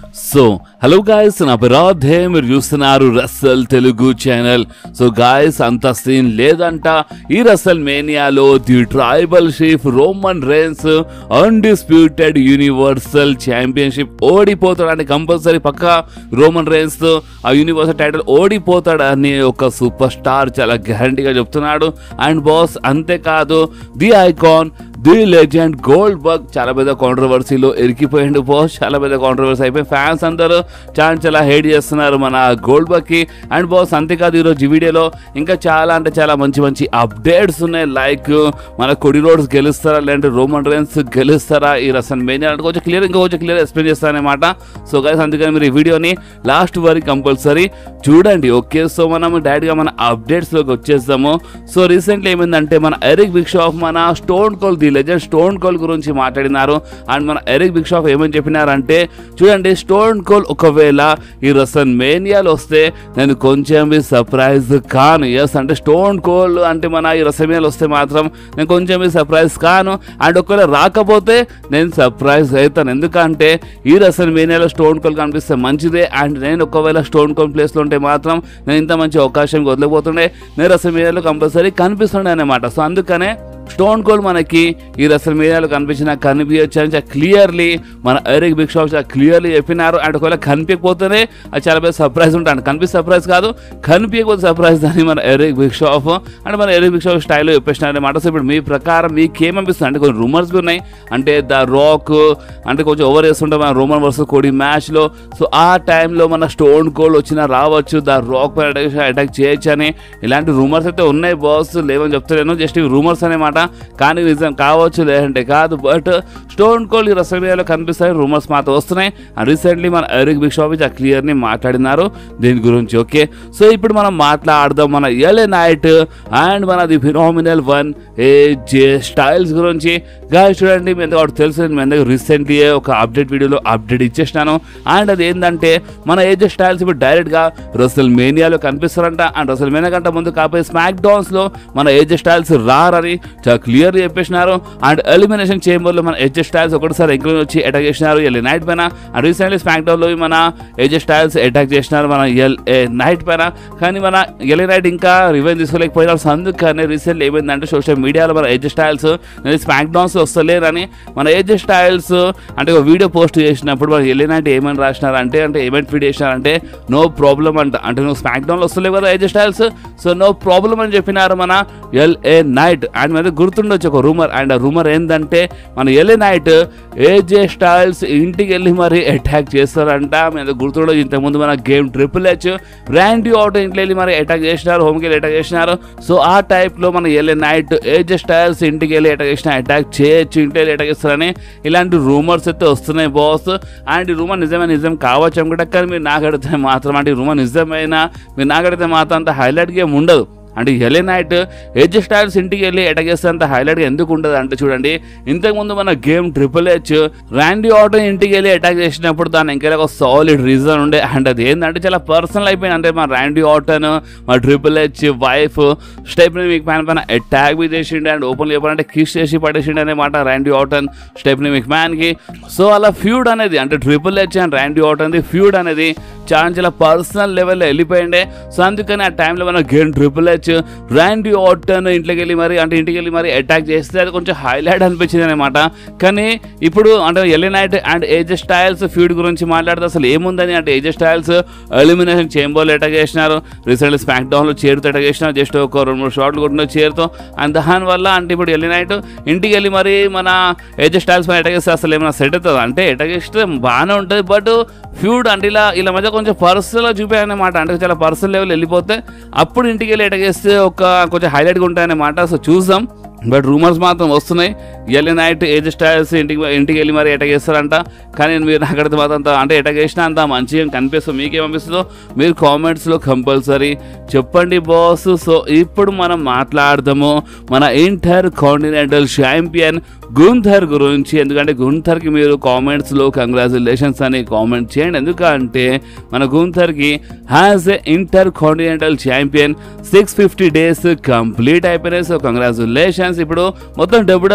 so hello guys నా పేరాధే మీరు చూస్తున్నారు wrestle Telugu channel so guys అంత సీన్ లేదంట ఈ రస్సల్ మేనియాలో the tribal chief Roman Reigns undisputed universal championship ఓడిపోతాడని కంపల్సరీ పక్క రోమన్ రేన్స్ ఆ యూనివర్సల్ టైటిల్ ఓడిపోతాడని ఒక సూపర్ స్టార్ చాలా గ్యారంటీగా చెప్తున్నాడు అండ్ బాస్ అంతేకాదు the icon the legend Goldberg చాలా పెద్ద కాంట్రవర్సీలో ఇరికిపోయిండు బాస్ చాలా పెద్ద కాంట్రవర్సీ అయిపోయి ఫ్యాన్స్ అందరూ చాలా చాలా హేట్ చేస్తున్నారు మన గోల్డ్ బర్గ్ కి అండ్ బాస్ అంతేకాదు ఈరోజు ఈ వీడియోలో ఇంకా చాలా అంటే చాలా మంచి మంచి అప్డేట్స్ ఉన్నాయి లైక్ మన కొడి రోడ్స్ గెలుస్తారా లేదంటే రోమన్ రేన్స్ గెలుస్తారా ఈ రసన్ మెయిన్ అంటే కొంచెం క్లియర్ ఇంకా కొంచెం క్లియర్ ఎక్స్ప్లెయిన్ చేస్తానమాట సో గైస్ అందుకని మీరు ఈ వీడియోని లాస్ట్ వరకు కంపల్సరీ చూడండి ఓకే సో మనం డైరెక్ట్గా మన అప్డేట్స్లోకి వచ్చేస్తాము సో రీసెంట్లీ ఏమైందంటే మన ఎరిక్ బిక్షాఫ్ మన Stone Cold the legend Stone Cold గురించి మాట్లాడినారు అండ్ మన ఎరిక్ బిక్షాఫ్ ఏమని చెప్పినారంటే చూడండి స్టోన్ కోల్ ఒకవేళ ఈ రసన్ మేనియాలు వస్తే నేను కొంచెం సర్ప్రైజ్ కాను ఎస్ అంటే స్టోన్ కోల్ అంటే మన ఈ రసమేనియాలు వస్తే మాత్రం నేను కొంచెం సర్ప్రైజ్ కాను అండ్ ఒకవేళ రాకపోతే నేను సర్ప్రైజ్ అవుతాను ఎందుకంటే ఈ రసన్ మేనియాలో స్టోన్ కోల్ కనిపిస్తే మంచిదే అండ్ నేను ఒకవేళ స్టోన్ కోల్ ప్లేస్లో ఉంటే మాత్రం నేను ఇంత మంచి అవకాశం వదిలిపోతుండే నేను రసన్ మేనియాలో కంపల్సరీ కనిపిస్తుండే అనమాట సో అందుకనే స్టోన్ కోల్ మనకి ఈ రసల్ మీడియాలో కనిపించిన కనిపించచ్చు అని క్లియర్లీ మన ఎరిక్ బిగ్ షాప్ చాలా క్లియర్లీ చెప్పినారు అండ్ ఒకవేళ కనిపించకపోతేనే అది చాలా పెద్ద సర్ప్రైజ్ ఉంటాను కనిపిస్తే సర్ప్రైజ్ కాదు కనిపించకపోతే సర్ప్రైజ్ అని మన ఎరిక్ బిగ్ షాప్ అంటే మన ఎరిక్ బిగ్ షాప్ స్టైల్లో చెప్పేసినారు అనమాట సో ఇప్పుడు మీ ప్రకారం మీకు ఏమనిపిస్తుంది అంటే కొన్ని రూమర్స్ ఉన్నాయి అంటే ద రాక్ అంటే కొంచెం ఓవర్ చేస్తుంటే మన రోమన్ వర్సెస్ కోడి మ్యాచ్లో సో ఆ టైంలో మన స్టోన్ కోల్ వచ్చినా రావచ్చు ద రాక్ పైన అటాక్ అటాక్ చేయొచ్చు అని ఇలాంటి రూమర్స్ అయితే ఉన్నాయి బాస్ లేవని చెప్తలేను జస్ట్ ఇవి రూమర్స్ అనమాట కానీ నిజం కావచ్చు లేదంటే కాదు బట్ స్టోన్ కోల్ ఈ రసమీయాలో కనిపిస్తాయి రూమర్స్ మాత్రం వస్తున్నాయి అండ్ రీసెంట్లీ మన ఎరిక్ బిగ్ షాప్ ఆ క్లియర్ని మాట్లాడినారు దీని గురించి ఓకే సో ఇప్పుడు మనం మాట్లాడదాం మన ఎలే నైట్ అండ్ మన the phenomenal one A J Styles గురించి గాయ చూడండి మీ ఎందుకు తెలుసు నేను మీ దగ్గర రీసెంట్లీ ఒక అప్డేట్ వీడియోలో అప్డేట్ ఇచ్చేసినాను అండ్ అది ఏంటంటే మన ఏజ్ స్టైల్స్ ఇప్పుడు డైరెక్ట్గా రసల్ మేనియాలో కనిపిస్తారంట అండ్ రసల్ మేనియా కంటే ముందు కాకపోతే స్మాక్ డౌన్స్లో మన ఏజ్ స్టైల్స్ రారని చాలా క్లియర్ చెప్పేసినారు అండ్ ఎలిమినేషన్ చేంబర్లో మన ఏజ్ స్టైల్స్ ఒకటిసారి ఎంక్లైన్ వచ్చి అటాక్ చేసినారు ఎల్ నైట్ పైన అండ్ రీసెంట్లీ స్మాక్ డౌన్లో మన ఏజ్ స్టైల్స్ అటాక్ చేసినారు మన ఎల్ ఏ నైట్ పైన కానీ మన ఎల్ నైట్ ఇంకా రివెంజ్ తీసుకోలేకపోయినారు సో అందుకని రీసెంట్లీ ఏమైందంటే సోషల్ మీడియాలో మన ఏజ్ స్టైల్స్ నేను స్మాక్ డౌన్స్ వస్తలేరని మన ఏజ్ స్టైల్స్ అంటే ఒక వీడియో పోస్ట్ చేసినప్పుడు మన ఎల్ నైట్ ఏమని రాసినారంటే అంటే ఏమని ఫీడ్ చేసినారంటే నో ప్రాబ్లం అంట అంటే నువ్వు స్మాక్ డౌన్లో వస్తలేవు కదా A J Styles so no problem అని చెప్పినారు మన ఎల్ ఏ నైట్ అండ్ మీద గుర్తుండొచ్చు ఒక రూమర్ అండ్ ఆ రూమర్ ఏంటంటే మన L A Knight A J Styles ఇంటికి వెళ్ళి మరి అటాక్ చేస్తారంట మీద గుర్తుండొచ్చు ఇంతకుముందు మన గేమ్ ట్రిపుల్ హెచ్ ర్యాండీ ఆటో ఇంట్లో వెళ్ళి మరి అటాక్ చేసినారు హోమ్కి వెళ్ళి అటాక్ చేసినారు సో ఆ టైప్లో మన L A Knight A J Styles ఇంటికి వెళ్ళి అటాక్ చేసిన అటాక్ చేయొచ్చు ఇంటికి వెళ్ళి అటాక్ చేస్తారని ఇలాంటి రూమర్స్ అయితే వస్తున్నాయి బాస్ అండ్ ఈ రూమర్ నిజమే నిజం కావచ్చు అనుకుంటే కానీ మీరు నాకు అడిగితే మాత్రం అంటే ఈ రూమర్ నిజమైనా మీరు నాకు అడిగితే మాత్రం అంత హైలైట్ గేమ్ ఉండదు అంటే ఎలే నైట్ ఏజ్ స్టైల్స్ ఇంటికి వెళ్ళి అటాక్ చేస్తే అంత హైలైట్గా ఎందుకు ఉండదు అంటే చూడండి ఇంతకుముందు మన గేమ్ ట్రిపుల్ హెచ్ ర్యాండీ ఆటో ఇంటికి వెళ్ళి అటాక్ చేసినప్పుడు దాని ఇంకా ఒక సాలిడ్ రీజన్ ఉండే అండ్ అది ఏంటంటే చాలా పర్సనల్ అయిపోయింది అంటే మన ర్యాండీ ఆటోన్ మా triple H wife Stephanie McMahon attack బి చేసిండే అండ్ ఓపెన్ చెప్పాలంటే కిస్ చేసి పడేసిండే అనమాట ర్యాండీ ఆటన్ స్టెప్ని మీకు మ్యాన్కి సో అలా ఫ్యూడ్ అనేది అంటే ట్రిపుల్ హెచ్ అండ్ ర్యాండీ ఆటన్ది ఫ్యూడ్ అనేది చాలా చాలా పర్సనల్ లెవెల్లో వెళ్ళిపోయిండే సో అందుకని ఆ టైంలో మన game triple H Randy Orton ఇంట్లోకి వెళ్ళి మరి అంటే ఇంటికి వెళ్ళి మరి అటాక్ చేస్తే అది కొంచెం హైలైట్ అనిపించింది అనమాట కానీ ఇప్పుడు అంటే L A Knight and A J Styles feud గురించి మాట్లాడితే అసలు ఏముందని అంటే ఏజ్ స్టైల్స్ ఎలిమినేషన్ చేంబర్లో అటాక్ చేసినారు రీసెంట్లీ స్మాక్ డౌన్లో చేరుతో అటాక్ చేసినారు జస్ట్ ఒక రెండు మూడు షాట్లు కొట్టిన చేరుతో అండ్ దానివల్ల అంటే ఇప్పుడు ఎల్లి నైట్ ఇంటికి వెళ్ళి మరి మన ఏజ్ స్టైల్స్ పైన అటాక్ చేస్తే అసలు ఏమైనా సెట్ అవుతుంది అంటే అటాక్ చేస్తే బాగానే ఉంటుంది బట్ ఫ్యూడ్ అంటే ఇలా ఇలా మధ్య కొంచెం పర్సనల్ చూపాయన్నమాట అంటే చాలా పర్సనల్ లెవెల్ వెళ్ళిపోతే అప్పుడు ఇంటికి వెళ్ళి అటాక్ చేస్తే ఒక కొంచెం హైలైట్గా ఉంటాయన్నమాట సో చూద్దాం బట్ రూమర్స్ మాత్రం వస్తున్నాయి ఎల్లి నైట్ ఏజ్ స్టైల్స్ ఇంటికి ఇంటికి వెళ్ళి మరి ఎటాక్ చేస్తారంట కానీ మీరు నాకడితే మాత్రం అంత అంటే ఎటాక్ చేసినా అంత మంచిగా కనిపిస్తుంది మీకేమనిపిస్తుందో మీరు కామెంట్స్లో కంపల్సరీ చెప్పండి బాస్ సో ఇప్పుడు మనం మాట్లాడదాము మన ఇంటర్ కాంటినెంటల్ ఛాంపియన్ గుంథర్ గురించి ఎందుకంటే గుంథర్కి మీరు కామెంట్స్లో కంగ్రాచులేషన్స్ అని కామెంట్ చేయండి ఎందుకంటే మన గుంథర్కి has a inter continental champion six fifty days complete అయిపోయినాయి సో కంగ్రాచులేషన్స్ ఇప్పుడు మొత్తం డబ్ల్యూడబ్ల్యూ హిస్టరీ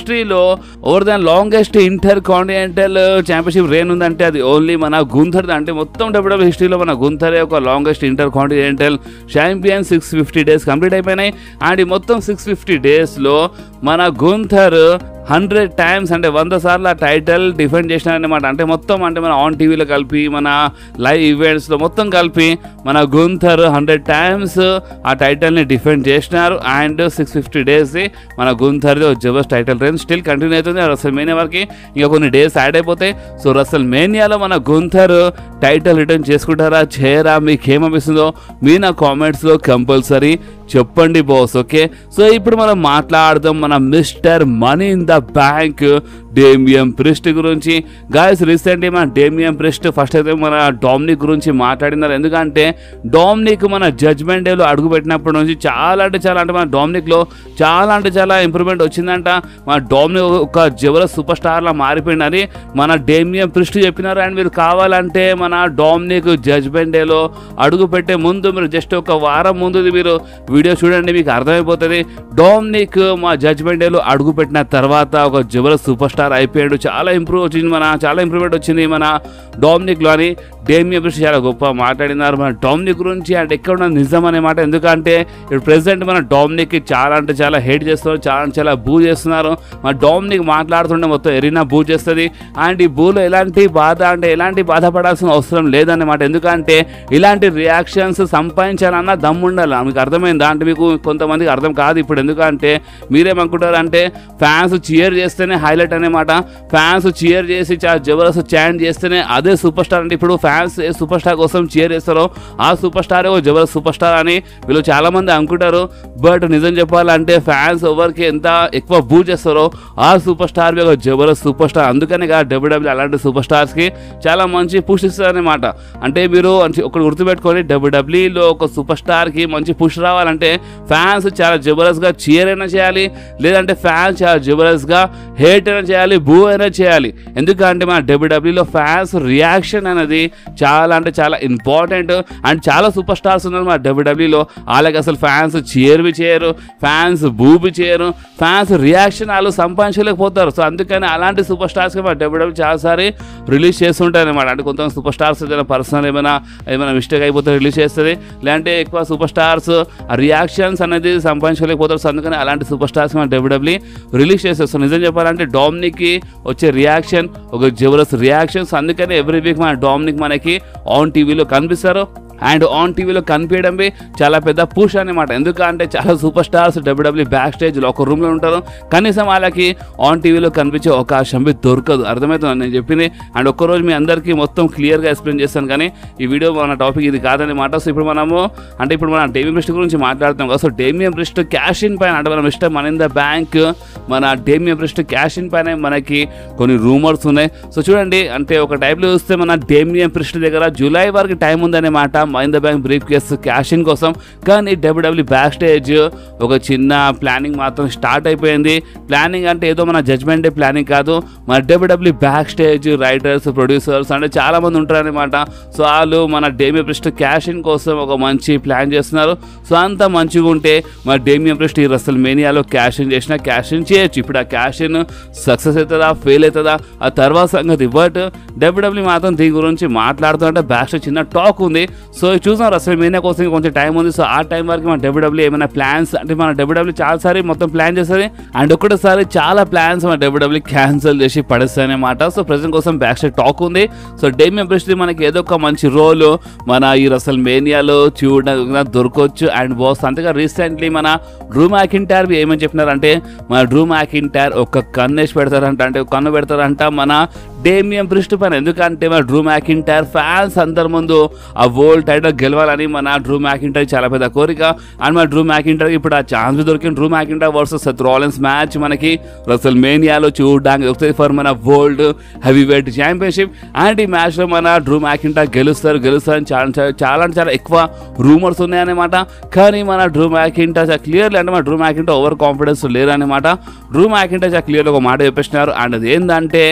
హిస్టరీలో over than longest inter continental championship reign ఉందంటే అది ఓన్లీ మన గుంథర్ అంటే మొత్తం డబ్ల్యూడబ్ల్యూ హిస్టరీలో మన గుంథరే ఒక longest inter continental champion six fifty days complete అయిపోయినాయి అండ్ ఈ మొత్తం సిక్స్ ఫిఫ్టీ డేస్లో మన గుంథర్ హండ్రెడ్ టైమ్స్ అంటే వంద సార్లు ఆ టైటిల్ డిఫెండ్ చేసినారనమాట అంటే మొత్తం అంటే మన ఆన్ టీవీలో కలిపి మన లైవ్ ఈవెంట్స్లో మొత్తం కలిపి మన గుంథర్ హండ్రెడ్ టైమ్స్ ఆ టైటిల్ని డిఫెండ్ చేసినారు అండ్ సిక్స్ ఫిఫ్టీ డేస్ మన గుంథర్ది జబర్స్ టైటిల్ రేంజ్ స్టిల్ కంటిన్యూ అవుతుంది రసల్ మేనియా వరకు ఇంకా కొన్ని డేస్ యాడ్ అయిపోతాయి సో రసల్ మేనియాలో మన గుంథర్ టైటిల్ రిటర్న్ చేసుకుంటారా చేయరా మీకు ఏమనిపిస్తుందో మీ నా కామెంట్స్లో కంపల్సరీ చెప్పండి బాస్ ఓకే సో ఇప్పుడు మనం మాట్లాడదాం మన mister money in the bank Damian Priest గురించి గాయస్ రీసెంట్లీ మన డేమియం ప్రిస్ట్ ఫస్ట్ అయితే మన డామినిక్ గురించి మాట్లాడినారు ఎందుకంటే డామినిక్ మన జడ్జ్మెంట్ డేలో అడుగు పెట్టినప్పటి నుంచి చాలా అంటే చాలా అంటే మన డామినిక్లో చాలా అంటే చాలా ఇంప్రూవ్మెంట్ వచ్చిందంట మన డామినిక్ ఒక జవర సూపర్ స్టార్లా మారిపోయిందని మన డేమియం ప్రిస్ట్ చెప్పినారు అండ్ మీరు కావాలంటే మన డామినిక్ జడ్జ్మెంట్ డేలో అడుగు పెట్టే ముందు మీరు జస్ట్ ఒక వారం ముందు మీరు వీడియో చూడండి మీకు అర్థమైపోతుంది డామినిక్ మా జడ్జ్మెంట్ డేలో అడుగు పెట్టిన తర్వాత ఒక జబర్ సూపర్ స్టార్ అయిపోయాడు చాలా ఇంప్రూవ్ వచ్చింది మన చాలా ఇంప్రూవ్మెంట్ వచ్చింది మన డామినిక్లో అని డేమియా గురించి చాలా గొప్ప మాట్లాడినారు మన డామినిక్ గురించి అండ్ ఎక్కడ ఉన్న నిజం అనే మాట ఎందుకంటే ఇప్పుడు ప్రెసెంట్ మన డామినిక్ చాలా అంటే చాలా హేట్ చేస్తున్నారు చాలా అంటే చాలా బూ చేస్తున్నారు మన డామినిక్ మాట్లాడుతుంటే మొత్తం ఎరీనా బూ చేస్తుంది అండ్ ఈ బూలో ఎలాంటి బాధ అంటే ఎలాంటి బాధపడాల్సిన అవసరం లేదన్నమాట ఎందుకంటే ఇలాంటి రియాక్షన్స్ సంపాదించాలన్నా దమ్ము ఉండాలి మీకు అర్థమైందా అంటే మీకు కొంతమందికి అర్థం కాదు ఇప్పుడు ఎందుకంటే మీరేమనుకుంటారు అంటే ఫ్యాన్స్ చియర్ చేస్తేనే హైలైట్ అనమాట ఫ్యాన్స్ చియర్ చేసి చాలా జబర్దస్త్ చాంట్ చేస్తేనే అదే సూపర్ స్టార్ అంటే ఇప్పుడు ఫ్యాన్స్ ఏ సూపర్ స్టార్ కోసం చియర్ చేస్తారో ఆ సూపర్ స్టార్ ఓ జబర్దస్త్ సూపర్ స్టార్ అని వీళ్ళు చాలా మంది అనుకుంటారు బట్ నిజం చెప్పాలంటే ఫ్యాన్స్ ఎవరికి ఎంత ఎక్కువ బూ చేస్తారో ఆ సూపర్ స్టార్ ఒక జబర్దస్త్ సూపర్ స్టార్ అందుకని డబ్ల్యూడబ్ల్యూ అలాంటి సూపర్ స్టార్స్కి చాలా మంచి పుష్ ఇస్తారనమాట అంటే మీరు ఒకటి గుర్తుపెట్టుకొని డబ్ల్యూడబ్ల్యూలో ఒక సూపర్ స్టార్కి మంచి పుష్ రావాలంటే ఫ్యాన్స్ చాలా జబర్దస్త్గా చీర్ అయినా చేయాలి లేదంటే ఫ్యాన్స్ చాలా జబర్దస్త్గా హేట్ అయినా చేయాలి బూ అయినా చేయాలి ఎందుకంటే మన డబ్ల్యూడబ్ల్యూలో ఫ్యాన్స్ రియాక్షన్ అనేది చాలా అంటే చాలా ఇంపార్టెంట్ అండ్ చాలా సూపర్ స్టార్స్ ఉన్నారు మన డబ్ల్యూడబ్ల్యూలో వాళ్ళకి అసలు ఫ్యాన్స్ చీర్ బి చేయరు ఫ్యాన్స్ బూ బి చేయరు ఫ్యాన్స్ రియాక్షన్ వాళ్ళు సంపాదించలేకపోతారు సో అందుకని అలాంటి సూపర్ స్టార్స్కి మన డబ్ల్యూడబ్ల్యూ చాలాసారి రిలీజ్ చేస్తుంటారు అనమాట అంటే కొంత సూపర్ స్టార్స్ ఏదైనా పర్సనల్ ఏమైనా ఏమైనా మిస్టేక్ అయిపోతే రిలీజ్ చేస్తుంది లేదంటే ఎక్కువ సూపర్ స్టార్స్ రియాక్షన్స్ అనేది సంపాదించలేకపోతారు సో అందుకని అలాంటి సూపర్ స్టార్స్ మన డబ్ల్యూడబ్ల్యూ రిలీజ్ చేసేస్తాం నిజం చెప్పాలంటే డామినిక్కి వచ్చే రియాక్షన్ ఒక జబర్దస్త్ రియాక్షన్స్ అందుకని ఎవ్రీ వీక్ మన డామినిక్ మనకి ఆన్ టీవీలో కనిపిస్తారు అండ్ ఆన్ టీవీలో కనిపించడమే చాలా పెద్ద పుష్ అనమాట ఎందుకంటే చాలా సూపర్ స్టార్స్ డబ్ల్యూడబ్ల్యూ బ్యాక్ స్టేజ్లో ఒక రూమ్లో ఉంటారు కనీసం వాళ్ళకి ఆన్ టీవీలో కనిపించే అవకాశం బి దొరకదు అర్థమవుతుంది నేను చెప్పింది అండ్ ఒక్కరోజు మీ అందరికీ మొత్తం క్లియర్గా ఎక్స్ప్లెయిన్ చేస్తాను కానీ ఈ వీడియో మన టాపిక్ ఇది కాదనమాట సో ఇప్పుడు మనము అంటే ఇప్పుడు మన డేమియం బ్రిస్ట్ గురించి మాట్లాడుతాం కదా so Damian Priest cash in పైన అంటే మన మిస్టర్ మన ఇన్ ద బ్యాంక్ మన డేమియం బ్రిస్ట్ క్యాష్ ఇన్ పైన మనకి కొన్ని రూమర్స్ ఉన్నాయి సో చూడండి అంటే ఒక టైప్లో చూస్తే మన డేమియం బ్రిస్ట్ దగ్గర జూలై వరకు టైం ఉందన్నమాట మైంద బ్యాంక్ బ్రీఫ్ కేస్ క్యాషింగ్ కోసం కానీ డబ్ల్యూడబ్ల్యూ బ్యాక్ స్టేజ్ ఒక చిన్న ప్లానింగ్ మాత్రం స్టార్ట్ అయిపోయింది ప్లానింగ్ అంటే ఏదో మన జడ్జ్మెంట్ డే ప్లానింగ్ కాదు మన W W backstage writers producers అంటే చాలా మంది ఉంటారనమాట సో వాళ్ళు మన డేమియం ప్రిస్ట్ క్యాషింగ్ కోసం ఒక మంచి ప్లాన్ చేస్తున్నారు సో అంత మంచిగా ఉంటే మన డేమియం ప్రిస్ట్ ఈ రసల్ మేనియాలో క్యాషింగ్ చేసినా క్యాషింగ్ చేయొచ్చు ఇప్పుడు ఆ క్యాషిన్ సక్సెస్ అవుతుందా ఫెయిల్ అవుతుందా ఆ తర్వాత సంగతి బట్ డబ్ల్యూడబ్ల్యూ మాత్రం దీని గురించి మాట్లాడుతుంటే బ్యాక్ స్టేజ్ చిన్న టాక్ ఉంది సో చూసాం రసల్ మేనియా కోసం కొంచెం టైం ఉంది సో ఆ టైం వరకు మన డబ్ల్యూడబ్ల్యూ ఏమైనా ప్లాన్స్ అంటే మన డబ్ల్యూడబ్ల్యూ చాలాసారి మొత్తం ప్లాన్ చేస్తుంది అండ్ ఒకటేసారి చాలా ప్లాన్స్ మన డబ్ల్యూడబ్ల్యూ క్యాన్సిల్ చేసి పడేస్తాయన్నమాట సో ప్రజెంట్ కోసం బ్యాక్ సైడ్ టాక్ ఉంది సో డేమియం బ్రిస్ట్ మనకి ఏదో ఒక మంచి రోల్ మన ఈ రసల్ మేనియాలో చూడడానికి దొరకవచ్చు అండ్ బాస్ అంతగా రీసెంట్లీ మన డ్రూ మ్యాకింటార్ ఏమని చెప్పినారంటే మన డ్రూ మ్యాకింటార్ ఒక కన్నేసి పెడతారంట అంటే ఒక కన్ను పెడతారంట మన డేమియం బ్రిస్ట్ పైన ఎందుకంటే మన డ్రూ మ్యాకింటార్ ఫ్యాన్స్ అందరి ముందు ఆ వరల్డ్ టైటిల్ గెలవాలని మన డ్రూ మ్యాకింటార్ చాలా పెద్ద కోరిక అండ్ మన డ్రూ మ్యాకింటార్ ఇప్పుడు ఆ ఛాన్స్ దొరికింది Drew McIntyre versus Seth Rollins match మనకి రసల్ మేనియాలో చూడడానికి వస్తుంది ఫర్ మన world heavyweight championship and ఈ మ్యాచ్లో మన డ్రూ మ్యాకింటార్ గెలుస్తారు గెలుస్తారని చాలా చాలా- చాలా అంటే చాలా ఎక్కువ రూమర్స్ ఉన్నాయన్నమాట కానీ మన డ్రూ మ్యాకింటార్ చాలా క్లియర్లీ అంటే మన డ్రూ మ్యాకింటార్ ఓవర్ కాన్ఫిడెన్స్ లేరన్నమాట డ్రూ మ్యాకింటార్ చాలా క్లియర్గా ఒక మాట చెప్పేసినారు అండ్ అది ఏంటంటే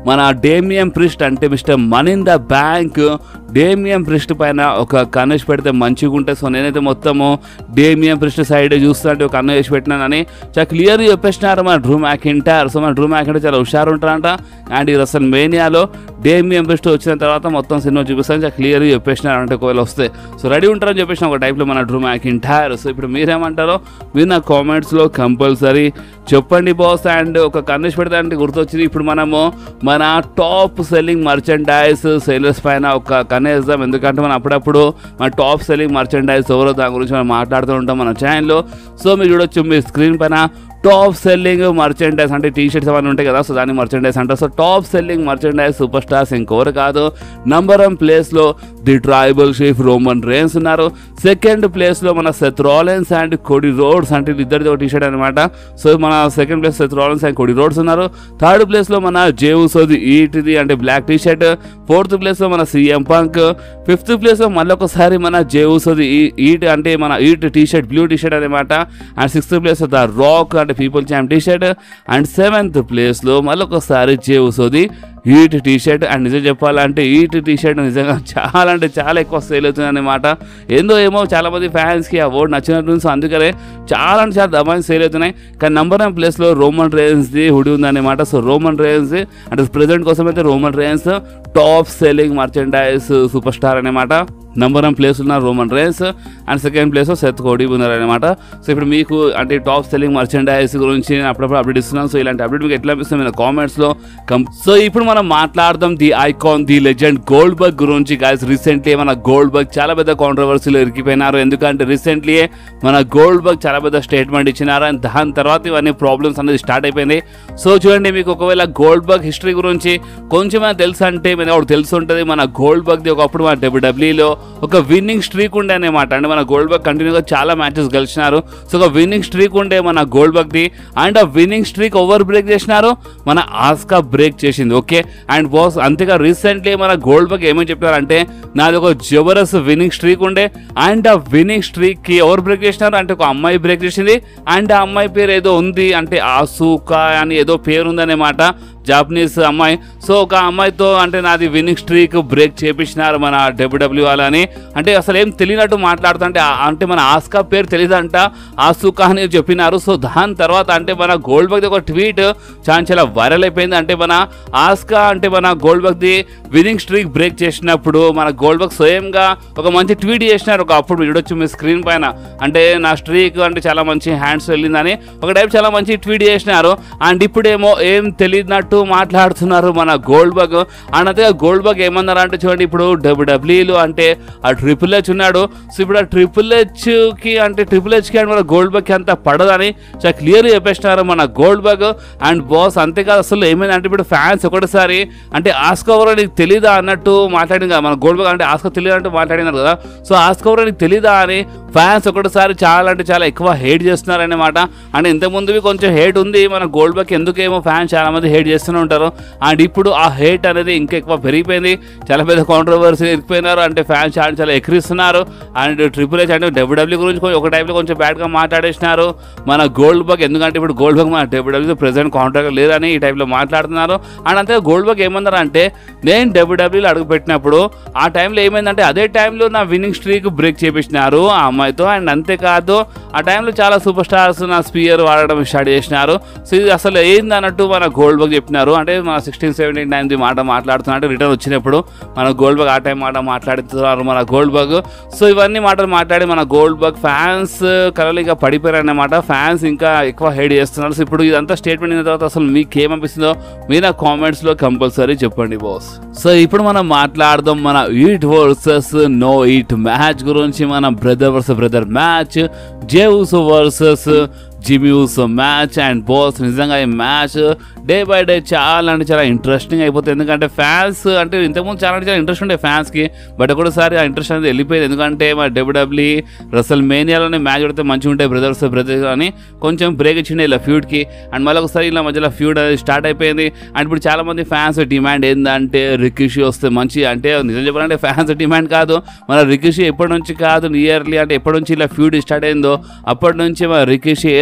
మన డేమియం ప్రిస్ట్ అంటే mister money in the bank Damian Priest పైన ఒక కన్నేసి పెడితే మంచిగా ఉంటుంది సో నేనైతే మొత్తము డేమియం ప్రిస్ట్ సైడ్ చూస్తుంటే ఒక కన్ను వేసి పెట్టినానని చాలా క్లియర్ చెప్పేసినారు మన డ్రూ మ్యాకింటార్ సో మన డ్రూ మ్యాకింటార్ చాలా హుషారు ఉంటారంట అండ్ ఈ రసల్ మేనియాలో డేమియం ప్రిస్ట్ వచ్చిన తర్వాత మొత్తం సినిమా చూపిస్తాను చాలా క్లియర్ చెప్పేసినారు అంటే ఒకవేళ వస్తే సో రెడీ ఉంటారని చెప్పేసిన ఒక టైప్లో మన డ్రూ మ్యాకింటార్ సో ఇప్పుడు మీరేమంటారో మీరు నా కామెంట్స్లో కంపల్సరీ చెప్పండి బాస్ అండ్ ఒక కన్నేసి పెడితే అంటే గుర్తొచ్చింది ఇప్పుడు మనము మన టాప్ సెల్లింగ్ మర్చెండైజ్ సేలర్స్ పైన ఒక కన్నేద్దాం ఎందుకంటే మనం అప్పుడప్పుడు మన టాప్ సెల్లింగ్ మర్చెండైజ్ ఎవరో దాని గురించి మనం మాట్లాడుతూ ఉంటాం మన ఛానల్లో సో మీరు చూడొచ్చు మీ స్క్రీన్ పైన టాప్ సెల్లింగ్ మర్చెండైజ్ అంటే టీ షర్ట్స్ అవన్నీ ఉంటాయి కదా సో దాన్ని మర్చెండైజ్ అంటారు so top selling merchandise super stars ఇంకెవరు కాదు నంబర్ వన్ ప్లేస్లో the tribal chief Roman Reigns ఉన్నారు సెకండ్ ప్లేస్లో మన Seth Rollins and Cody Rhodes అంటే ఇద్దరిది ఒక టీ షర్ట్ అనమాట సో మన second place Seth Rollins and Cody Rhodes ఉన్నారు థర్డ్ ప్లేస్లో మన జేవుసోది ఈటిది అంటే బ్లాక్ టీ షర్ట్ ఫోర్త్ ప్లేస్లో మన సీఎం పంక్ ఫిఫ్త్ ప్లేస్లో మళ్ళీ ఒకసారి మన జేవుసోది ఈట్ అంటే మన yeet T shirt blue T shirt అనమాట and sixth place the Rock అంటే people champ T shirt and seventh ప్లేస్లో మళ్ళీ ఒకసారి జేవుసోది ఈట్ టీ షర్ట్ అండ్ నిజం చెప్పాలంటే ఈట్ టీ షర్ట్ నిజంగా చాలా అంటే చాలా ఎక్కువ సేల్ అవుతుంది అనమాట ఏందో ఏమో చాలా మంది ఫ్యాన్స్కి ఆ వర్డ్ నచ్చినట్టు సో అందుకనే చాలా అంటే చాలా దమాయిని సేల్ అవుతున్నాయి కానీ నంబర్ వన్ ప్లేస్లో రోమన్ రేన్స్ది హుడి ఉందన్నమాట సో రోమన్ రేన్స్ అంటే ప్రజెంట్ కోసం అయితే Roman Reigns top selling merchandise super star అనమాట నంబర్ వన్ ప్లేస్ ఉన్న Roman Reigns and second place Seth Cody ఉన్నారు అనమాట సో ఇప్పుడు మీకు అంటే టాప్ సెల్లింగ్ మర్చెండైజ్ గురించి నేను అప్పుడప్పుడు అప్డేట్ ఇస్తున్నాను సో ఇలాంటి అప్డేట్ మీకు ఎట్లా అనిపిస్తుంది మీరు కామెంట్స్లో కం సో ఇప్పుడు మనం మాట్లాడదాం the icon the legend Goldberg గురించి గాయస్ రీసెంట్లీ మన గోల్డ్ బగ్ చాలా పెద్ద కాంట్రవర్సీలో ఇరికిపోయినారు ఎందుకంటే రీసెంట్లీ మన గోల్డ్ బగ్ చాలా పెద్ద స్టేట్మెంట్ ఇచ్చినారు అండ్ దాని తర్వాత ఇవన్నీ ప్రాబ్లమ్స్ అనేది స్టార్ట్ అయిపోయింది సో చూడండి మీకు ఒకవేళ గోల్డ్ బగ్ హిస్టరీ గురించి కొంచెమైనా తెలుసు అంటే మీద ఒకటి తెలుసు ఉంటుంది మన గోల్డ్ బగ్ది ఒకప్పుడు మన డబ్ల్యూడబ్ల్యూలో ఒక విన్నింగ్ స్ట్రీక్ ఉండే అనమాట అంటే మన గోల్డ్ బగ్ కంటిన్యూగా చాలా మ్యాచెస్ గెలిచినారు సో ఒక విన్నింగ్ స్ట్రీక్ ఉండే మన గోల్డ్ బగ్ది అండ్ ఆ విన్నింగ్ స్ట్రీక్ ఓవర్ బ్రేక్ చేసినారు మన ఆస్కా బ్రేక్ చేసింది ఓకే అండ్ బాస్ అంతేగా రీసెంట్లీ మన గోల్డ్ బగ్ ఏమని చెప్పారంటే నాది ఒక జబరస్ విన్నింగ్ స్ట్రీక్ ఉండే అండ్ ఆ విన్నింగ్ స్ట్రీక్ కి ఎవరు బ్రేక్ చేసినారు అంటే ఒక అమ్మాయి బ్రేక్ చేసింది అండ్ ఆ అమ్మాయి పేరు ఏదో ఉంది అంటే ఆసుకా అని ఏదో పేరు ఉందన్నమాట జాపనీస్ అమ్మాయి సో ఒక అమ్మాయితో అంటే నాది విన్నింగ్ స్ట్రీక్ బ్రేక్ చేపించినారు మన డబ్ల్యూడబ్ల్యూ వాళ్ళని అంటే అసలు ఏం తెలియనట్టు మాట్లాడుతుంటే ఆ- అంటే మన ఆస్కా పేరు తెలియదంట ఆసుకా అని చెప్పినారు సో దాని తర్వాత అంటే మన గోల్డ్ బగ్ది ఒక ట్వీట్ చాలా చాలా వైరల్ అయిపోయింది అంటే మన ఆస్కా అంటే మన గోల్డ్ బగ్ది విన్నింగ్ స్ట్రీక్ బ్రేక్ చేసినప్పుడు మన గోల్డ్ బగ్ స్వయంగా ఒక మంచి ట్వీట్ చేసినారు ఒక అప్పుడు చూడొచ్చు మీ స్క్రీన్ పైన అంటే నా స్ట్రీక్ అంటే చాలా మంచి హ్యాండ్స్ వెళ్ళిందని ఒక టైప్ చాలా మంచి ట్వీట్ చేసినారు అండ్ ఇప్పుడేమో ఏం తెలియనట్టు మాట్లాడుతున్నారు మన గోల్డ్ బగ్ అండ్ అంతే గోల్డ్ బగ్ ఏమన్నారు అంటే చూడండి ఇప్పుడు డబ్ల్యూడబ్ల్యూలు అంటే ఆ ట్రిపుల్ హెచ్ ఉన్నాడు సో ఇప్పుడు ఆ ట్రిపుల్ హెచ్ కి అంటే ట్రిపుల్ హెచ్ కి అండ్ మన గోల్డ్ బగ్ కి అంత పడదని చాలా క్లియర్ చెప్పేసినారు మన గోల్డ్ బగ్ అండ్ బాస్ అంతేకాదు అసలు ఏమైందంటే ఇప్పుడు ఫ్యాన్స్ ఒకటిసారి అంటే ఆస్కవర్ నీకు తెలీదా అన్నట్టు మాట్లాడింది కదా మన గోల్డ్ బగ్ అంటే ఆస్కో తెలియదు అంటూ మాట్లాడినారు కదా సో ఆస్కవర్ నీకు తెలీదా అని ఫ్యాన్స్ ఒకటిసారి చాలా అంటే చాలా ఎక్కువ హేట్ చేస్తున్నారు అన్నమాట అండ్ ఇంతకుముందువి కొంచెం హేట్ ఉంది మన గోల్డ్ బగ్ ఎందుకేమో ఫ్యాన్స్ చాలా మంది హేట్ చేస్తూనే ఉంటారు అండ్ ఇప్పుడు ఆ హేట్ అనేది ఇంకా ఎక్కువ పెరిగిపోయింది చాలా పెద్ద కాంట్రవర్సీ ఎక్కిపోయినారు అంటే ఫ్యాన్స్ చాలా చాలా ఎక్కిరిస్తున్నారు అండ్ ట్రిపుల్ హెచ్ అంటే డబ్ల్యూడబ్ల్యూ గురించి కొంచెం ఒక టైంలో కొంచెం బ్యాడ్గా మాట్లాడేసినారు మన గోల్డ్ బగ్ ఎందుకంటే ఇప్పుడు గోల్డ్ బగ్ మన డబ్ల్యూడబ్ల్యూ ప్రెసెంట్ కాంట్రాక్ట్ లేదని ఈ టైంలో మాట్లాడుతున్నారు అండ్ అంతే గోల్డ్ బగ్ ఏమన్నారు అంటే నేను డబ్ల్యూడబ్ల్యూలో అడుగు పెట్టినప్పుడు ఆ టైంలో ఏమైందంటే అదే టైంలో నా విన్నింగ్ స్ట్రీక్ బ్రేక్ చేపించినారు ఆ అమ్మాయితో అండ్ అంతేకాదు ఆ టైంలో చాలా సూపర్ స్టార్స్ నా స్పియర్ వాడడం స్టార్ట్ చేసినారు సో ఇది అసలు ఏంది అన్నట్టు మన గోల్డ్ బగ్ చెప్పినారు అంటే మన సిక్స్టీన్ సెవెంటీన్ నైన్త్ మాట మాట్లాడుతున్నట్టు రిటర్న్ వచ్చినప్పుడు మన గోల్డ్ బగ్ ఆ టైం మాట మాట్లాడుతున్నారు మన గోల్డ్ బగ్ సో ఇవన్నీ మాటలు మాట్లాడి మన గోల్డ్ బగ్ ఫ్యాన్స్ కలలు ఇంకా పడిపోయారు అన్నమాట ఫ్యాన్స్ ఇంకా ఎక్కువ హెడ్ చేస్తున్నారు సో ఇప్పుడు ఇదంతా స్టేట్మెంట్ అయిన తర్వాత అసలు మీకు ఏమనిపిస్తుందో మీరు నా కామెంట్స్ లో కంపల్సరీ చెప్పండి బాస్ సో ఇప్పుడు మనం మాట్లాడదాం మన yeet versus no yeet match గురించి మన brother versus brother match Jey Uso versus Jimmy Uso match and boss నిజంగా ఈ మ్యాచ్ డే బై డే చాలా అంటే చాలా ఇంట్రెస్టింగ్ అయిపోతుంది ఎందుకంటే ఫ్యాన్స్ అంటే ఇంతకుముందు చాలా అంటే చాలా ఇంట్రెస్ట్ ఉండే ఫ్యాన్స్కి బట్ ఒకటిసారి ఆ ఇంట్రెస్ట్ అనేది వెళ్ళిపోయింది ఎందుకంటే మా డబ్ల్యూడబ్ల్యూ రసల్ మేనియాలోనే మ్యాచ్ పెడితే మంచిగా ఉంటాయి బ్రదర్స్ బ్రదర్స్ అని కొంచెం బ్రేక్ ఇచ్చిండే ఇలా ఫ్యూడ్కి అండ్ మళ్ళీ ఒకసారి ఇలా మధ్యలో ఫ్యూడ్ అనేది స్టార్ట్ అయిపోయింది అండ్ ఇప్పుడు చాలా మంది ఫ్యాన్స్ డిమాండ్ ఏంటంటే రికిషి వస్తే మంచి అంటే నిజం చెప్పాలంటే ఫ్యాన్స్ డిమాండ్ కాదు మన రికిషి ఎప్పటి నుంచి కాదు నియర్లీ అంటే ఎప్పటి నుంచి ఇలా ఫ్యూడ్ స్టార్ట్ అయిందో అప్పటి నుంచి మన రికిషి ఏదో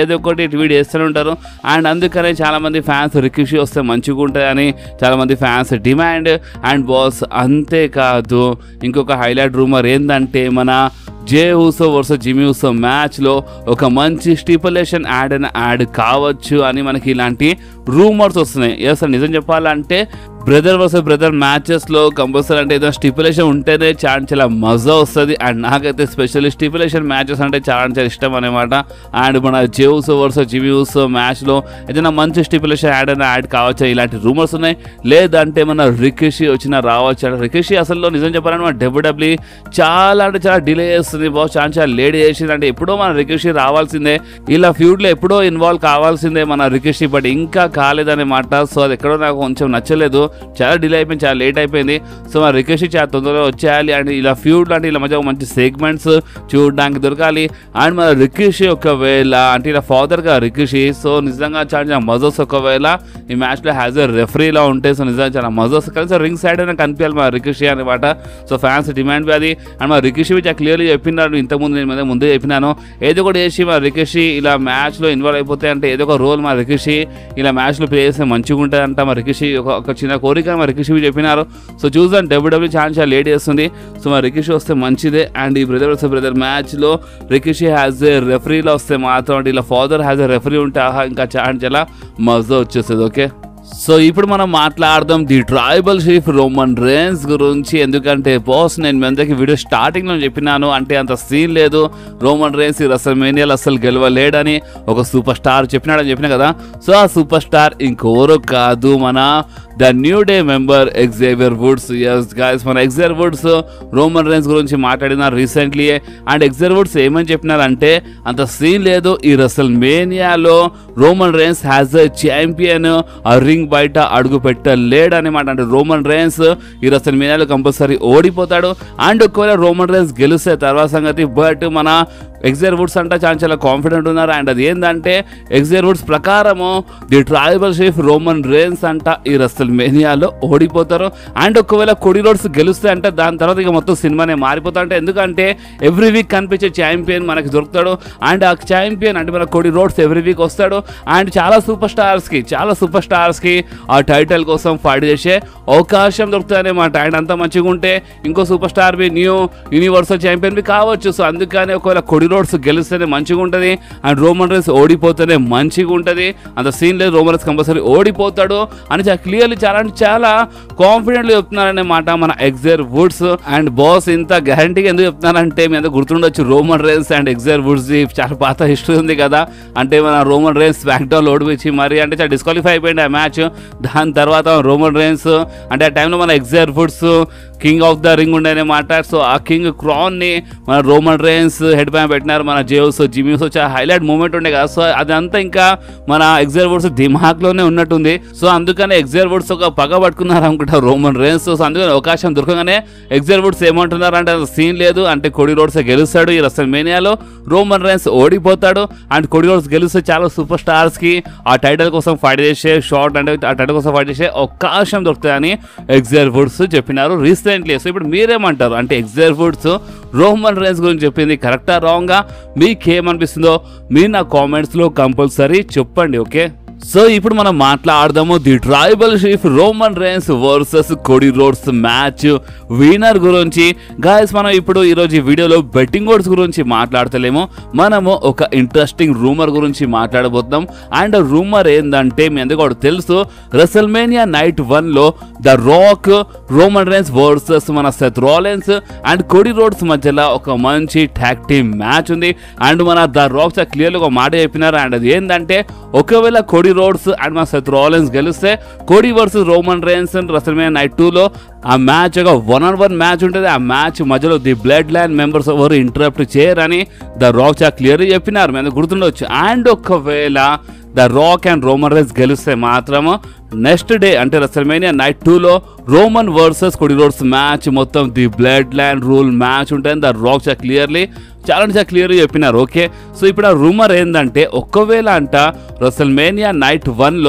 ఏదో ఒకటి ట్వీట్ చేస్తూనే ఉంటారు అండ్ అందుకనే చాలా మంది ఫ్యాన్స్ రిక్యూషి వస్తే మంచిగా ఉంటుందని చాలా మంది ఫ్యాన్స్ డిమాండ్ అండ్ బాస్ అంతేకాదు ఇంకొక హైలైట్ రూమర్ ఏంటంటే మన Jey Uso versus Jimmy Uso మ్యాచ్లో ఒక మంచి స్టిపులేషన్ యాడ్ అయిన యాడ్ కావచ్చు అని మనకి ఇలాంటి రూమర్స్ వస్తున్నాయి ఎస్ నిజం చెప్పాలంటే బ్రదర్ వర్సెస్ బ్రదర్ మ్యాచెస్లో కంపల్సరీ అంటే ఏదైనా స్టిపులేషన్ ఉంటేనే చాలా చాలా మజా వస్తుంది అండ్ నాకైతే స్పెషల్లీ స్టిపులేషన్ మ్యాచెస్ అంటే చాలా చాలా ఇష్టం అనమాట అండ్ మన జేవుస్ వర్సెస్ జిమ్యూస్ మ్యాచ్లో ఏదైనా మంచి స్టిపులేషన్ యాడ్ అయినా యాడ్ కావచ్చు ఇలాంటి రూమర్స్ ఉన్నాయి లేదంటే మన రికిషి వచ్చిన రావచ్చు అంటే రికిషి అసలు నిజం చెప్పాలంటే మన డబ్ల్యూడబ్ల్యూ చాలా అంటే చాలా డిలే చేస్తుంది బాస్ చాలా చాలా లేట్ చేసింది అంటే ఎప్పుడో మన రికిషి రావాల్సిందే ఇలా ఫ్యూడ్లో ఎప్పుడో ఇన్వాల్వ్ కావాల్సిందే మన రికిషి బట్ ఇంకా కాలేదన్నమాట సో అది ఎక్కడో నాకు కొంచెం నచ్చలేదు చాలా డిలే అయిపోయింది చాలా లేట్ అయిపోయింది సో మన రికేష్ చాలా తొందరగా వచ్చేయాలి అండ్ ఇలా ఫ్యూడ్ లాంటి ఇలా మధ్య మంచి సెగ్మెంట్స్ చూడడానికి దొరకాలి అండ్ మన రికిషి ఒకవేళ అంటే ఇలా ఫాదర్గా రికిషి సో నిజంగా చాలా చాలా మజోస్ ఒకవేళ ఈ మ్యాచ్లో హ్యాజ్ ఎ రెఫరీలా ఉంటే సో నిజంగా చాలా మజోస్ కలిసి రింగ్ సైడ్ అయినా కనిపించాలి మన రికిషి అనమాట సో ఫ్యాన్స్ డిమాండ్ బి అది అండ్ మన రికిషి చాలా క్లియర్లీ చెప్పినారు ఇంతకుముందు నేను మీద ముందే చెప్పినాను ఏదో ఒకటి చేసి మన రికిషి ఇలా మ్యాచ్లో ఇన్వాల్వ్ అయిపోతే అంటే ఏదో ఒక రోల్ మన రికిషి ఇలా మ్యాచ్లో ప్లే చేస్తే మంచిగా ఉంటుంది అంట మా రికిషి ఒక ఒక చిన్న కోరిక మా రికిషి చెప్పినారు సో చూద్దాం డబ్ల్యూడబ్ల్యూ చాలా చాలా లేట్ చేస్తుంది సో మా రికిషి వస్తే మంచిదే అండ్ ఈ బ్రదర్ వస్తే బ్రదర్ మ్యాచ్లో రికిషి హ్యాజ్ ఏ రెఫరీలో వస్తే మాత్రం అంటే ఇలా ఫాదర్ హ్యాజ్ ఎ రెఫరీ ఉంటే ఆహా ఇంకా చాలా చాలా మజా వచ్చేస్తుంది ఓకే సో ఇప్పుడు మనం మాట్లాడదాం the tribal chief Roman Reigns గురించి ఎందుకంటే బాస్ నేను మీ అందరికీ వీడియో స్టార్టింగ్లో చెప్పినాను అంటే అంత సీన్ లేదు రోమన్ రేన్స్ ఈ రసల్ మేనియాలు అసలు గెలవలేడని ఒక సూపర్ స్టార్ చెప్పినాడని చెప్పిన కదా సో ఆ సూపర్ స్టార్ ఇంకెవరో కాదు మన the New Day member Xavier Woods yes guys మన ఎగ్జేవియర్ వుడ్స్ రోమన్ రేన్స్ గురించి మాట్లాడినారు రీసెంట్లీ అండ్ ఎగ్జేవియర్ వుడ్స్ ఏమని చెప్పినారంటే అంత సీన్ లేదు ఈ రసల్ మేనియాలో Roman Reigns has a champion ఆ రింగ్ బయట అడుగు పెట్టలేడనమాట అంటే రోమన్ రేన్స్ ఈ రసల్ మేనియాలో కంపల్సరీ ఓడిపోతాడు అండ్ ఒకవేళ రోమన్ రేన్స్ గెలిస్తే తర్వాత సంగతి బట్ మన ఎగ్జేర్ వుడ్స్ అంటే చాలా చాలా కాన్ఫిడెంట్ ఉన్నారు అండ్ అది ఏంటంటే ఎగ్జేర్ వుడ్స్ ప్రకారము the tribal chief Roman Reigns అంట ఈ రసల్ మేనియాలో ఓడిపోతారు అండ్ ఒకవేళ కొడి రోడ్స్ గెలిస్తే అంటే దాని తర్వాత ఇక మొత్తం సినిమానే మారిపోతా అంటే ఎందుకంటే ఎవ్రీ వీక్ కనిపించే ఛాంపియన్ మనకి దొరుకుతాడు అండ్ ఆ ఛాంపియన్ అంటే మన కొడి రోడ్స్ ఎవ్రీ వీక్ వస్తాడు అండ్ చాలా సూపర్ స్టార్స్కి చాలా సూపర్ స్టార్స్కి ఆ టైటిల్ కోసం ఫైట్ చేసే అవకాశం దొరుకుతుంది అనమాట అండ్ అంత మంచిగా ఉంటే ఇంకో సూపర్ స్టార్ బి న్యూ యూనివర్సల్ ఛాంపియన్ బి కావచ్చు సో అందుకని ఒకవేళ కొడి రోడ్స్ గెలిస్తేనే మంచిగా ఉంటుంది అండ్ రోమన్ రేస్ ఓడిపోతేనే మంచిగా ఉంటుంది అంత సీన్ లేదు రోమన్ రేస్ కంపల్సరీ ఓడిపోతాడు అని చాలా క్లియర్లీ చాలా అంటే చాలా కాన్ఫిడెంట్లీ చెప్తున్నారనే మాట మన ఎగ్జర్ వుడ్స్ అండ్ బాస్ ఇంత గ్యారంటీగా ఎందుకు చెప్తున్నారంటే మీ అందరూ గుర్తుండొచ్చు Roman Reigns and Xavier Woods చాలా పాత హిస్టరీ ఉంది కదా అంటే మన రోమన్ రేన్స్ స్మాక్డౌన్ ఓడిపించి మరి అంటే చాలా డిస్క్వాలిఫై అయిపోయింది ఆ మ్యాచ్ దాని తర్వాత రోమన్ రేన్స్ అంటే ఆ టైంలో మన Xavier Woods king of the ring ఉండేనే మాట సో ఆ కింగ్ క్రాన్ ని మన రోమన్ రేన్స్ హెడ్ పైన పెట్టినారు మన జేవ్స్ జిమ్యూస్ చాలా హైలైట్ మూమెంట్ ఉండే కదా సో అదంతా ఇంకా మన ఎగ్జర్ వుడ్స్ దిమాగ్ లోనే ఉన్నట్టుంది సో అందుకనే ఎగ్జర్ వుడ్స్ ఒక పగ పట్టుకున్నారు అనుకుంటా రోమన్ రేన్స్ సో అందుకని అవకాశం దొరకగానే ఎగ్జర్ వుడ్స్ ఏమంటున్నారు అంటే సీన్ లేదు అంటే కొడి రోడ్స్ గెలుస్తాడు ఈ రసల్ మేనియాలో రోమన్ రేన్స్ ఓడిపోతాడు అండ్ కొడి రోడ్స్ గెలిస్తే చాలా సూపర్ స్టార్స్ కి ఆ టైటిల్ కోసం ఫైట్ చేసే షార్ట్ అంటే ఆ టైటిల్ కోసం ఫైట్ చేసే అవకాశం దొరుకుతాయని ఎగ్జర్ వుడ్స్ చెప్పినారు రీసెంట్లీ సో ఇప్పుడు మీరేమంటారు అంటే ఎగ్జర్ వుడ్స్ రోమన్ రేన్స్ గురించి చెప్పింది కరెక్టా రాంగా మీకేమనిపిస్తుందో మీరు నా కామెంట్స్లో కంపల్సరీ చెప్పండి ఓకే సో ఇప్పుడు మనం మాట్లాడదాము the tribal chief Roman Reigns versus Cody Rhodes match winner గురించి గాయస్ మనం ఇప్పుడు ఈరోజు ఈ వీడియోలో బెట్టింగ్ ఓడ్స్ గురించి మాట్లాడతలేము మనము ఒక ఇంట్రెస్టింగ్ రూమర్ గురించి మాట్లాడబోతున్నాం అండ్ రూమర్ ఏంటంటే మీ అందరికీ ఒకటి తెలుసు రెసల్మేనియా నైట్ వన్లో the Rock Roman Reigns versus మన Seth Rollins and Cody Rhodes మధ్యలో ఒక మంచి ట్యాక్ టీమ్ మ్యాచ్ ఉంది అండ్ మన ద రాక్స్ క్లియర్గా ఒక మాట చెప్పినారు అండ్ అది ఏంటంటే ఒకవేళ కొడి రోడ్స్ అండ్ మన సెత్ రాలెన్స్ గెలిస్తే Cody versus Roman Reigns and WrestleMania night టూలో ఆ మ్యాచ్ ఒక వన్ ఆన్ వన్ మ్యాచ్ ఉంటుంది ఆ మ్యాచ్ మధ్యలో ది బ్లడ్ లైన్ మెంబర్స్ ఎవరు ఇంటరప్ట్ చేయరని ద రాక్ చాలా క్లియర్గా చెప్పినారు మీద గుర్తుండొచ్చు అండ్ ఒకవేళ the Rock and Roman Reigns గెలిస్తే మాత్రము నెక్స్ట్ డే అంటే రెసల్మేనియా నైట్ టూలో Roman versus Cody Rhodes match మొత్తం the Bloodline rule match ఉంటుంది ద రాక్ చాలా క్లియర్లీ చాలా అంటే చాలా క్లియర్గా చెప్పినారు ఓకే సో ఇప్పుడు ఆ రూమర్ ఏంటంటే ఒకవేళ అంట రెసల్మేనియా నైట్ వన్లో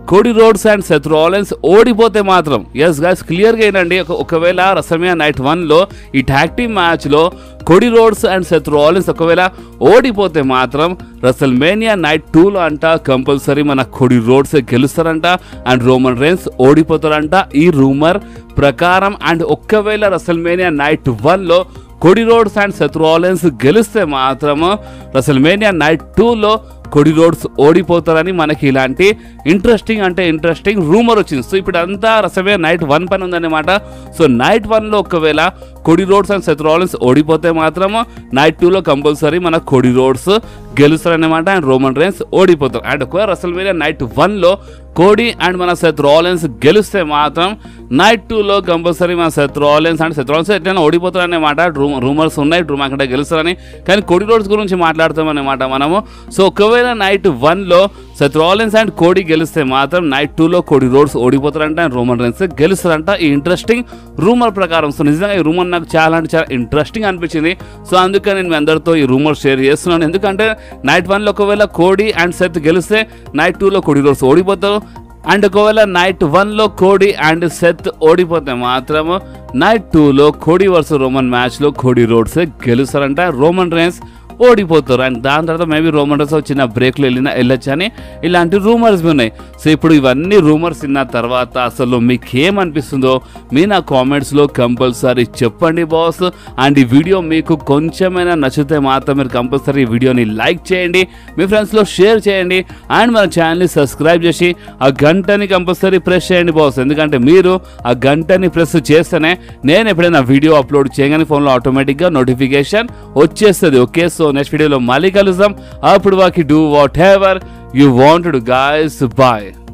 కోడి రోడ్స్ అండ్ సెత్ రాలెన్స్ ఓడిపోతే మాత్రం ఎస్ గైస్ క్లియర్గా ఏంటండి ఒక- ఒకవేళ రసమియా నైట్ వన్లో ఈ ట్యాగ్ టీమ్ మ్యాచ్లో Cody roads and Seth Rollins ఒకవేళ ఓడిపోతే మాత్రం రసల్ మేనియా నైట్ టూలో అంట కంపల్సరీ మన కోడి రోడ్స్ గెలుస్తారంట అండ్ రోమన్ రేన్స్ ఓడిపోతారంట ఈ రూమర్ ప్రకారం అండ్ ఒక్కవేళ రసల్ మేనియా నైట్ వన్లో Cody Rhodes and Seth Rollins గెలిస్తే మాత్రము రసల్ మేనియా నైట్ టూలో కొడి రోడ్స్ ఓడిపోతారని మనకి ఇలాంటి ఇంట్రెస్టింగ్ అంటే ఇంట్రెస్టింగ్ రూమర్ వచ్చింది సో ఇప్పుడు అంతా రసమే నైట్ వన్ పని ఉందన్నమాట సో నైట్ వన్లో ఒకవేళ Cody Rhodes and Seth Rollins ఓడిపోతే మాత్రము నైట్ టూలో కంపల్సరీ మన కొడి రోడ్స్ గెలుస్తారన్నమాట అండ్ రోమన్ రేన్స్ ఓడిపోతారు అండ్ ఒకవేళ రసల్ మేనియా నైట్ వన్లో కోడి అండ్ మన సెత్ రాలెన్స్ గెలిస్తే మాత్రం నైట్ టూలో కంపల్సరీ మన Seth Rollins and Seth Rollins ఎట్లయినా ఓడిపోతారన్నమాట రూమ్ రూమర్స్ ఉన్నాయి రూమ్ అక్కడ గెలుస్తారని కానీ కోడి రోడ్స్ గురించి మాట్లాడతాం అన్నమాట మనము సో ఒకవేళ నైట్ వన్లో సెత్ రాలెన్స్ అండ్ కోడి గెలిస్తే మాత్రం నైట్ టూలో కోడి రోడ్స్ ఓడిపోతారంట అండ్ రోమన్ రేన్స్ గెలుస్తారంట ఈ ఇంట్రెస్టింగ్ రూమర్ ప్రకారం సో నిజంగా ఈ రూమర్ నాకు చాలా అంటే చాలా ఇంట్రెస్టింగ్ అనిపించింది సో అందుకే నేను మీ అందరితో ఈ రూమర్ షేర్ చేస్తున్నాను ఎందుకంటే నైట్ వన్లో ఒకవేళ కోడి అండ్ సెత్ గెలిస్తే నైట్ టూలో కోడి రోడ్స్ ఓడిపోతారు అండ్ ఒకవేళ నైట్ వన్లో కోడి అండ్ సెత్ ఓడిపోతే మాత్రము నైట్ టూలో కోడి వర్సెస్ రోమన్ మ్యాచ్లో కోడి రోడ్స్ గెలుస్తారంట రోమన్ రేన్స్ ఓడిపోతారు అండ్ దాని తర్వాత మేబీ రోమన్ రేన్స్ చిన్న బ్రేక్లో వెళ్ళినా వెళ్ళొచ్చు అని ఇలాంటి రూమర్స్ ఉన్నాయి సో ఇప్పుడు ఇవన్నీ రూమర్స్ విన్న తర్వాత అసలు మీకు ఏమనిపిస్తుందో మీ నా కామెంట్స్లో కంపల్సరీ చెప్పండి బాస్ అండ్ ఈ వీడియో మీకు కొంచెమైనా నచ్చితే మాత్రం మీరు కంపల్సరీ ఈ వీడియోని లైక్ చేయండి మీ ఫ్రెండ్స్లో షేర్ చేయండి అండ్ మన ఛానల్ని సబ్స్క్రైబ్ చేసి ఆ గంటని కంపల్సరీ ప్రెస్ చేయండి బాస్ ఎందుకంటే మీరు ఆ గంటని ప్రెస్ చేస్తేనే నేను ఎప్పుడైనా వీడియో అప్లోడ్ చేయగానే ఫోన్లో ఆటోమేటిక్గా నోటిఫికేషన్ వచ్చేస్తుంది ఓకే సో నెక్స్ట్ వీడియోలో మళ్ళీ కలుద్దాం అప్పుడు వాకి do whatever you want guys bye